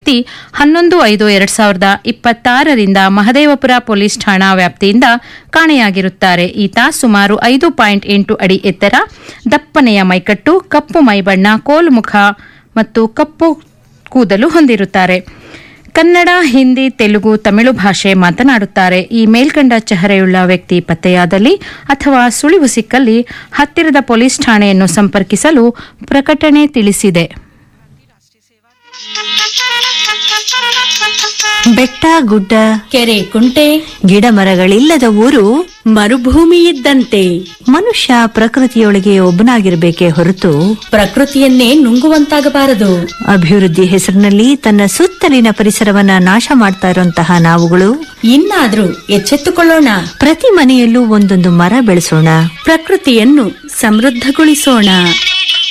ವ್ಯಕ್ತಿ ಹನ್ನೊಂದು ಐದು ಎರಡ್ ಸಾವಿರದ ಇಪ್ಪತ್ತಾರರಿಂದ ಮಹದೇವಪುರ ಪೊಲೀಸ್ ಠಾಣಾ ವ್ಯಾಪ್ತಿಯಿಂದ ಕಾಣೆಯಾಗಿರುತ್ತಾರೆ ಈತ ಸುಮಾರು ಐದು ಪಾಯಿಂಟ್ ಎಂಟು ಅಡಿ ಎತ್ತರ ದಪ್ಪನೆಯ ಮೈಕಟ್ಟು ಕಪ್ಪು ಮೈಬಣ್ಣ ಕೋಲು ಮುಖ ಮತ್ತು ಕಪ್ಪು ಕೂದಲು ಹೊಂದಿರುತ್ತಾರೆ ಕನ್ನಡ ಹಿಂದಿ ತೆಲುಗು ತಮಿಳು ಭಾಷೆ ಮಾತನಾಡುತ್ತಾರೆ ಈ ಮೇಲ್ಕಂಡ ಚೆಹರೆಯುಳ್ಳ ವ್ಯಕ್ತಿ ಪತ್ತೆಯಾದಲ್ಲಿ ಅಥವಾ ಸುಳಿವು ಸಿಕ್ಕಲ್ಲಿ ಹತ್ತಿರದ ಪೊಲೀಸ್ ಠಾಣೆಯನ್ನು ಸಂಪರ್ಕಿಸಲು ಪ್ರಕಟಣೆ ತಿಳಿಸಿದೆ ಬೆಟ್ಟ ಗುಡ್ಡ ಕೆರೆ ಕುಂಟೆ ಗಿಡ ಮರಗಳಿಲ್ಲದ ಊರು ಮರುಭೂಮಿ ಇದ್ದಂತೆ ಮನುಷ್ಯ ಪ್ರಕೃತಿಯೊಳಗೆ ಒಬ್ಬನಾಗಿರ್ಬೇಕೇ ಹೊರತು ಪ್ರಕೃತಿಯನ್ನೇ ನುಂಗುವಂತಾಗಬಾರದು ಅಭಿವೃದ್ಧಿ ಹೆಸರಿನಲ್ಲಿ ತನ್ನ ಸುತ್ತಲಿನ ಪರಿಸರವನ್ನ ನಾಶ ಮಾಡ್ತಾ ಇರುವಂತಹ ನಾವುಗಳು ಇನ್ನಾದ್ರೂ ಎಚ್ಚೆತ್ತುಕೊಳ್ಳೋಣ ಪ್ರತಿ ಮನೆಯಲ್ಲೂ ಒಂದೊಂದು ಮರ ಬೆಳೆಸೋಣ ಪ್ರಕೃತಿಯನ್ನು ಸಮೃದ್ಧಗೊಳಿಸೋಣ